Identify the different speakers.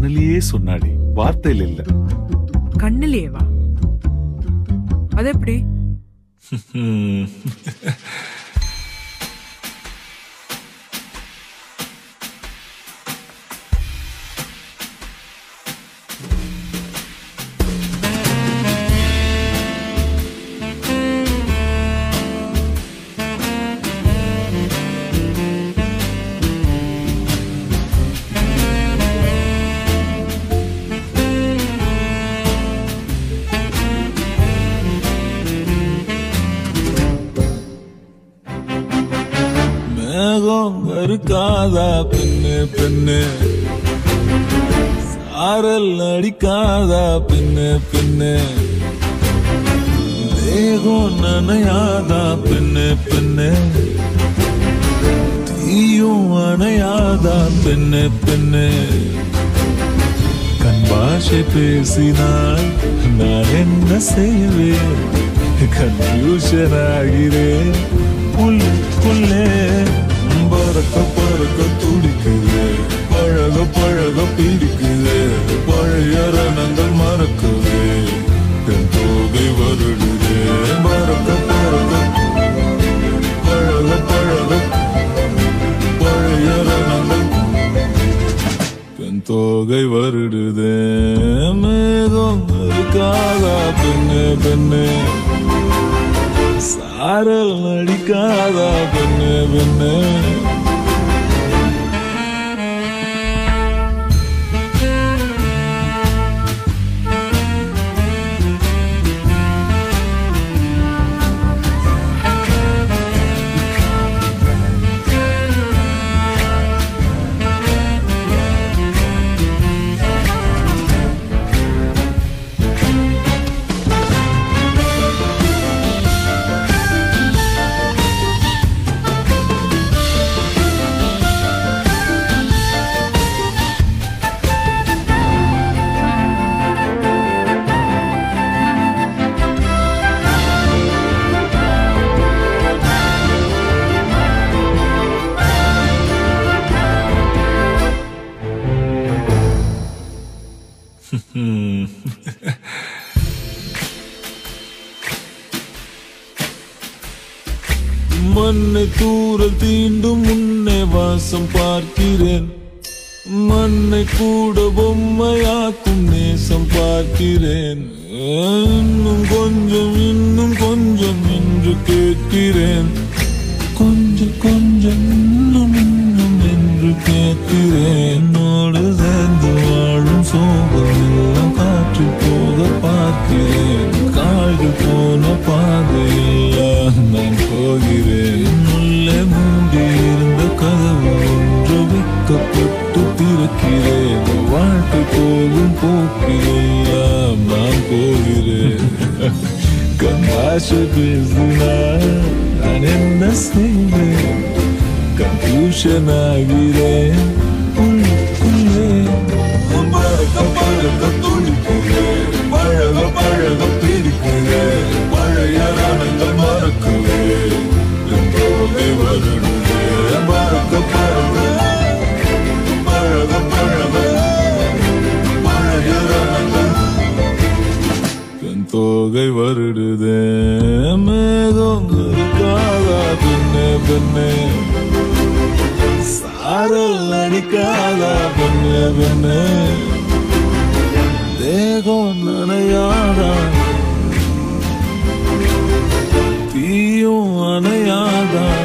Speaker 1: கண்ணிலேயே சொன்னாடி வார்த்தையில இல்ல
Speaker 2: கண்ணிலேவா அது எப்படி
Speaker 1: ம். மேகம் இருக்காதா பெண்ணு பெண்ணு சாரல் அடிக்காதா பெண்ணு பெண்ணு தேகம் நனையாதா பெண்ணு பெண்ணு தீயும் அணையாதா பெண்ணு பெண்ணு கண் பாஷை பேசினால் நான் என்ன செய்வேன் கன்ஃபியூஷன் ஆகிறேன் உள்ளுக்குள்ளே பறக்க பறக்க துடிக்குது பழக பழக பிடிக்குது பழைய ரணங்கள் மறக்குது என் தோகை வருடுது பறக்க பறக்க பழக பழக பழைய ரணங்கள் பெண் தோகை வருடுதே மேகம் இருக்காதா பெண்ணு பெண்ணு சாரல் அடிக்காதா பெண்ணு பெண்ணு மண்ணை தூரல் தீண்டும் முன்னே வாசம் பார்க்கிறேன் மண்ணை கூட பொம்மையாக்கும் நேசம் பார்க்கிறேன் இன்னும் கொஞ்சம் இன்னும் கொஞ்சம் என்று கேட்கிறேன் கொஞ்சம் கொஞ்சம் இன்னும் இன்னும் என்று கேட்கிறேன் என்னோடு சேர்ந்து வாழும் சோகம் எல்லாம் காற்று போக பார்க்கிறேன் கால்கள் போன பாதையெல்லாம் நான் போகிறேன் உள்ளே மூடி இருந்த கதவு ஒன்று வைக்கப்பட்டு திறக்கிறேன் வாழ்க்கை போகும் போக்கிலெல்லாம் நான் போகிறேன் கண்ணாச பேசினார் நான் என்ன செய்வேன் கன்ஃபியூஷன் ஆகிறேன் உள்ளுக்குள்ளே பறக்க பறக்க துடிக்கிறேன் பழக பழக பிடிக்கிறேன் பழைய ரணங்கள் மறக்குவேன் போகை வருடுவேன் பறக்க பறக்க பழக பழக பழைய ரணங்கள் என் தோகை வருடுதே மேகம் இருக்காதா பெண்ணே பெண்ணே சாரல் அடிக்காதா பெண்ணே பெண்ணே தேகம் நனையாதா தீயும் அணையாதா